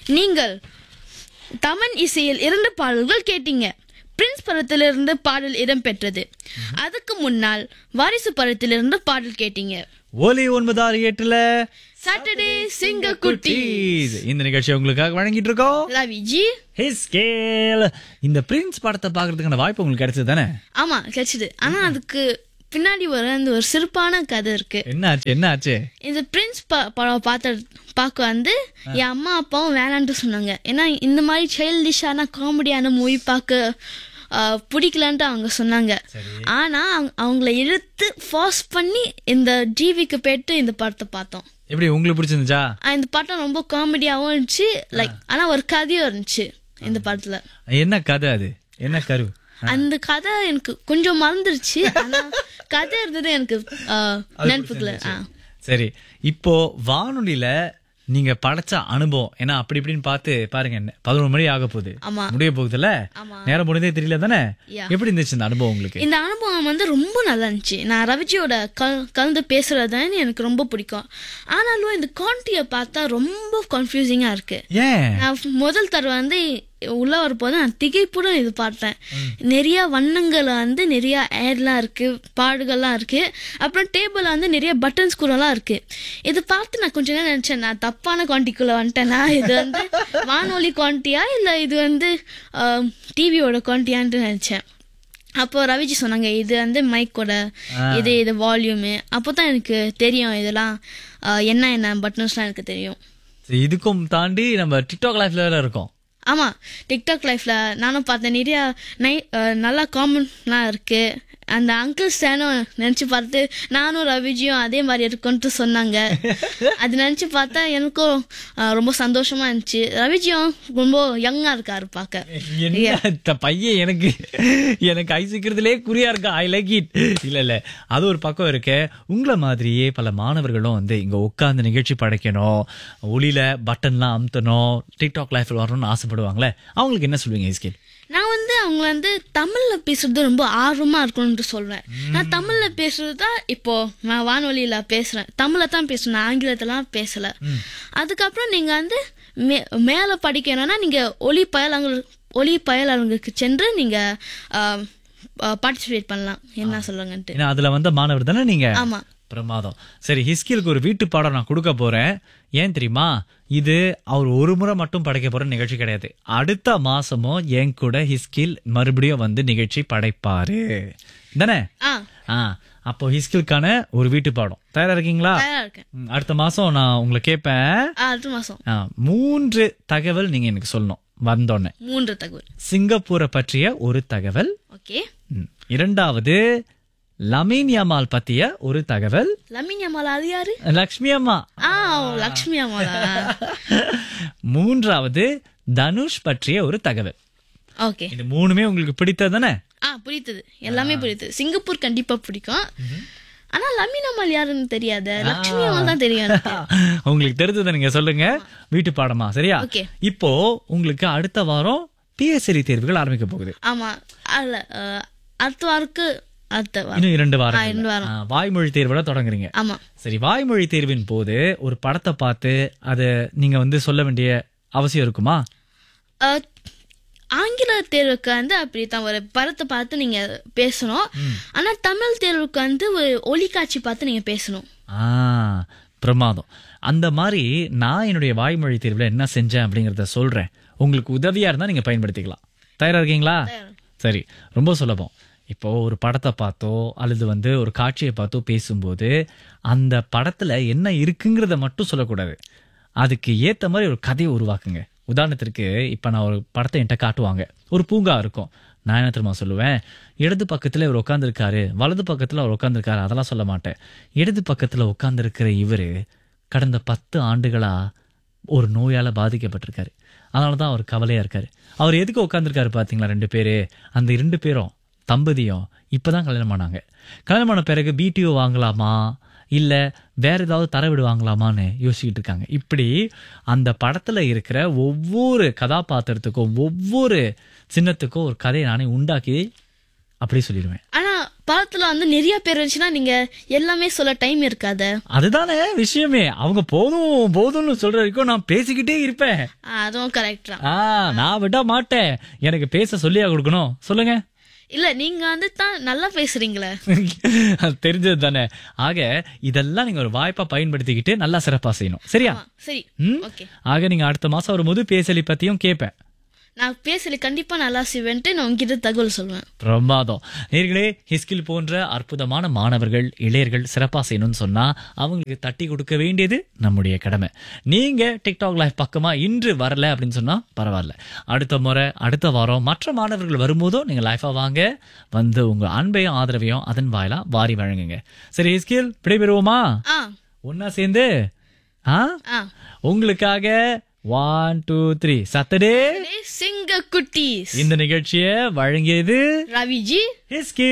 நீங்கள் தமன் இசையில் இரண்டு பாடல்கள் கேட்டீங்க பிரின்ஸ் படத்திலிருந்து பாடல் இடம்பெற்றது அதுக்கு முன்னால் வாரிசு படத்திலிருந்து பாடல் கேட்டீங்க ஒலி ஒன்பதாறு எட்டுல சாட்டர்டே சிங்க குட்டி குட்டீஸ். இந்த நிகழ்ச்சி உங்களுக்காக வழங்கிட்டு இருக்கோம் ரவி ஜி ஹிஸ்கேல் இந்த பிரின்ஸ் படத்தை பாக்குறதுக்கான வாய்ப்பு உங்களுக்கு கிடைச்சது தானே ஆமா கிடைச்சது ஆனா அதுக்கு பின்னாடி ஒரு அந்த ஒரு சிறப்பான கதை இருக்கு என்ன ஆச்சு என்ன ஆச்சு இந்த பிரின்ஸ் ப- படம் பார்த்த பார்க்க வந்து என் அம்மா அப்பாவும் வேணான்ட்டு சொன்னாங்க ஏன்னா இந்த மாதிரி சைல்டிஷான காமெடியான மூவி பார்க்க ஆஹ், பிடிக்கலன்ட்டு அவங்க சொன்னாங்க ஆனா அவங்க- அவங்கள இழுத்து ஃபாஸ்ட் பண்ணி இந்த டிவிக்கு போயிட்டு இந்த படத்தை பார்த்தோம் எப்படி உங்களுக்கு பிடிச்சிருந்துச்சா ஆஹ், இந்த படம் ரொம்ப காமெடியாவும் இருந்துச்சு லைக் ஆனா ஒரு கதையும் இருந்துச்சு இந்த படத்துல என்ன கதை அது என்ன கரு அந்த கதை எனக்கு கொஞ்சம் மறந்துருச்சு ஆனா கதை இருந்தது எனக்கு ஆஹ், நினைப்புக்குள்ள ஆ சரி இப்போ வானொலியில நீங்க படைச்ச அனுபவம் ஏன்னா அப்படி இப்படின்னு பார்த்து பாருங்க என்ன, பதினொரு மணி ஆக போகுது ஆமா. முடிய போகுதுல்ல ஆமா. நேரம் முடிந்தே தெரியல தானே Yeah. எப்படி இருந்துச்சு இந்த அனுபவம் உங்களுக்கு இந்த அனுபவம் வந்து ரொம்ப நல்லா இருந்துச்சு நான் ரவிஜியோட கல் கலந்து பேசுறதுன்னு எனக்கு ரொம்ப பிடிக்கும் ஆனாலும் இந்த கான்டியை பார்த்தா ரொம்ப கன்ஃபியூசிங்கா இருக்கு ஏன் நான் முதல் தடவை வந்து உள்ள வரப்போது நான் திகைப்புடன் இது பார்த்தேன் நிறைய வண்ணங்கள் வந்து நிறைய ஏர்லாம் இருக்கு பாடுகள்லாம் இருக்கு அப்புறம் டேபிள்ல வந்து நிறைய பட்டன் ஸ்கூரெல்லாம் இருக்கு இது பார்த்து நான் கொஞ்ச நேரம் நினைச்சேன் நான் தப்பான குவான்டிக்குள்ள வந்துட்டேனா இது வந்து வானொலி குவான்டியா இல்ல இது வந்து டிவியோட குவான்டியான்ட்டு நினைச்சேன் அப்போ ரவிஜி சொன்னாங்க இது வந்து மைக்கோட இது இது வால்யூமு அப்போ தான் எனக்கு தெரியும் இதெல்லாம் ஆஹ், என்ன என்ன பட்டன்ஸ்லாம் எனக்கு தெரியும் சரி, இதுக்கும் தாண்டி நம்ம டிக்டாக் லைஃப்ல வேற இருக்கோம் ஆமா டிக்டாக் லைஃப்ல நானும் பார்த்தேன் நிறைய நை அஹ் நல்லா காமன்லாம் இருக்கு அந்த அங்கிள் ஸ்டானும் நினைச்சு பார்த்து நானும் ரவிஜியும் அதே மாதிரி இருக்கும்ட்டு சொன்னாங்க அது நினைச்சு பார்த்தா எனக்கும் அஹ், ரொம்ப சந்தோஷமா இருந்துச்சு ரவிஜியும் ரொம்ப யங்கா இருக்காரு பார்க்க என்ன இந்த பையன் எனக்கு எனக்கு ஐசிக்கிறதுலே குறியா இருக்கா ஐ லைக் இட் இல்ல இல்ல அது ஒரு பக்கம் இருக்கு உங்களை மாதிரியே பல மாணவர்களும் வந்து இங்க உட்கார்ந்து நிகழ்ச்சி படைக்கணும் ஒளியில பட்டன்லாம் அமுத்தணும் டிக்டாக் லைஃப்ல வரணும்னு ஆசைப்படுவாங்களே அவங்களுக்கு என்ன சொல்லுவீங்க ஐஸ்கேல் நான் வந்து அவங்க வந்து தமிழ்ல பேசுறது ரொம்ப ஆர்வமா இருக்கணும்னு சொல்றேன் நான் தமிழ்ல பேசுறது தான் இப்போ நான் வானொலியில பேசுறேன் தமிழ்ல தான் பேசுறேன் நான் ஆங்கிலத்தெல்லாம் பேசல அதுக்கப்புறம் நீங்க வந்து மே மேல படிக்கணும்னா நீங்க ஒலி பயலங்கள் ஒலி பயலங்களுக்கு சென்று நீங்க பார்ட்டிசிபேட் பண்ணலாம் என்ன சொல்லுங்கன்ட்டு ஏன்னா அதுல வந்த மாணவர் தானே நீங்க ஆமா பிரமாதம் சரி ஹிஸ்கிலுக்கு ஒரு வீட்டு பாடம் நான் கொடுக்க போறேன் ஏன் தெரியுமா இது அவர் ஒரு முறை மட்டும் படைக்க போற நிகழ்ச்சி கிடையாது அடுத்த மாசமும் என் கூட ஹிஸ்கில் மறுபடியும் வந்து நிகழ்ச்சி படைப்பாரு தானே ஆ ஆ அப்போ ஹிஸ்கிலுக்கான ஒரு வீட்டு பாடம் தயாரா இருக்கீங்களா தயாரா இருக்கேன் ம், அடுத்த மாசம் நான் உங்களை கேட்பேன் ஆ, அடுத்த மாசம் ஆ, மூன்று தகவல் நீங்க எனக்கு சொல்லணும் வந்தோடனே மூன்று தகவல் சிங்கப்பூரை பற்றிய ஒரு தகவல் ஓகே ம், இரண்டாவது லமீன் யமால் பத்திய ஒரு தகவல் லமின் அம்மாளா அது யாரு லக்ஷ்மி அம்மா ஆ லக்ஷ்மி அம்மாளா மூன்றாவது தனுஷ் பற்றிய ஒரு தகவல் ஓகே இது மூணுமே உங்களுக்கு பிடித்ததானே ஆ புரியுது எல்லாமே புரியுது சிங்கப்பூர் கண்டிப்பா பிடிக்கும் ஆனா லமீன் அம்மாள் யாருன்னு தெரியாத லட்சுமி அம்மாள் தான் தெரியும் எனக்கு. உங்களுக்கு தெரிஞ்சதை நீங்க சொல்லுங்க வீட்டு பாடமா சரியா Okay. இப்போ உங்களுக்கு அடுத்த வாரம் பிஎஸ்சி தேர்வுகள் ஆரம்பிக்க போகுது ஆமா அல்ல அஹ், அடுத்த வாருக்கு அடுத்த வாரம் இன்னும் இரண்டு ஆ, வாரம் இரண்டு வாரம். வாய்மொழி தேர்வோட தொடங்குறீங்க ஆமா சரி வாய்மொழி தேர்வின் போது ஒரு படத்தை பார்த்து அதை நீங்க வந்து சொல்ல வேண்டிய அவசியம் இருக்குமா அஹ், ஆங்கில தேர்வுக்கு வந்து அப்படித்தான் ஒரு படத்தை பார்த்து நீங்க பேசணும் ஆனா தமிழ் தேர்வுக்கு வந்து ஒரு ஒளிக்காட்சி பார்த்து நீங்க பேசணும் ஆ பிரமாதம் அந்த மாதிரி நான் என்னுடைய வாய்மொழி தேர்வில் என்ன செஞ்சேன் அப்படிங்கறத சொல்றேன் உங்களுக்கு உதவியா இருந்தா நீங்க பயன்படுத்திக்கலாம் தயாரா இருக்கீங்களா சரி ரொம்ப சுலபம் இப்போ ஒரு படத்தை பார்த்தோ அல்லது வந்து ஒரு காட்சியை பார்த்தோ பேசும்போது அந்த படத்துல என்ன இருக்குங்கிறத மட்டும் சொல்லக்கூடாது அதுக்கு ஏத்த மாதிரி ஒரு கதையை உருவாக்குங்க உதாரணத்திற்கு இப்ப நான் ஒரு படத்தை என்கிட்ட காட்டுவாங்க ஒரு பூங்கா இருக்கும் நான் என்ன தெரியுமா சொல்லுவேன் இடது பக்கத்துல இவர் உட்காந்துருக்காரு வலது பக்கத்துல அவர் உட்காந்துருக்காரு அதெல்லாம் சொல்ல மாட்டேன் இடது பக்கத்துல உட்காந்துருக்கிற இவரு கடந்த பத்து ஆண்டுகளா ஒரு நோயால பாதிக்கப்பட்டிருக்காரு அதனால தான் அவர் கவலையா இருக்காரு அவர் எதுக்கு உட்காந்துருக்காரு பாத்தீங்களா ரெண்டு பேரு அந்த ரெண்டு பேரும் தம்பதியும் இப்பதான் கல்யாணம் பண்ணாங்க கல்யாணம் பண்ண பிறகு பிடிஓ வாங்கலாமா இல்ல வேற ஏதாவது தர வீடு வாங்கலாமான்னு யோசிச்சுட்டு இருக்காங்க இப்படி அந்த படத்துல இருக்கிற ஒவ்வொரு கதாபாத்திரத்துக்கும் ஒவ்வொரு சின்னத்துக்கும் ஒரு கதையை நானே உண்டாக்கி அப்படியே சொல்லிடுவேன் ஆனா படத்துல வந்து நிறைய பேர் இருந்துச்சுன்னா நீங்க எல்லாமே சொல்ல டைம் இருக்காது அதுதானே விஷயமே அவங்க போதும் போதும்னு சொல்ற வரைக்கும் நான் பேசிக்கிட்டே இருப்பேன் அதுவும் கரெக்ட் தான் ஆ நான் விட மாட்டேன் எனக்கு பேச சொல்லியா கொடுக்கணும் சொல்லுங்க இல்ல நீங்க வந்து தான் நல்லா பேசுறீங்களே அது தெரிஞ்சது தானே ஆக இதெல்லாம் நீங்க ஒரு வாய்ப்பா பயன்படுத்திக்கிட்டு நல்லா சிறப்பா செய்யணும் சரியா ஆ, சரி ம்? ஓகே ஆக நீங்க அடுத்த மாசம் ஒரு முது பேசலி பத்தியும் கேட்பேன் நான் பேசல கண்டிப்பா நல்லா செய்வேன்ட்டு நான் உங்ககிட்ட தகவல் சொல்லுவேன் பிரமாதம் நேர்களே ஹிஸ்கில் போன்ற அற்புதமான மாணவர்கள் இளையர்கள் சிறப்பா செய்யணும்னு சொன்னா அவங்களுக்கு தட்டி கொடுக்க வேண்டியது நம்முடைய கடமை நீங்க டிக்டாக் லைவ் பக்கமா இன்று வரல அப்படின்னு சொன்னா பரவாயில்ல அடுத்த முறை அடுத்த வாரம் மற்ற மாணவர்கள் வரும்போதும் நீங்க லைஃபா வாங்க வந்து உங்க அன்பையும் ஆதரவையும் அதன் வாயிலா வாரி வழங்குங்க சரி ஹிஸ்கில் விடைபெறுவோமா ஆ ஒன்னா சேர்ந்து ஆ ஆ உங்களுக்காக ஒன் டூ த்ரீ சத்தடே சிங்க குட்டீஸ் இந்த நிகழ்ச்சியை வழங்கியது ரவிஜி ஹிஸ்கில்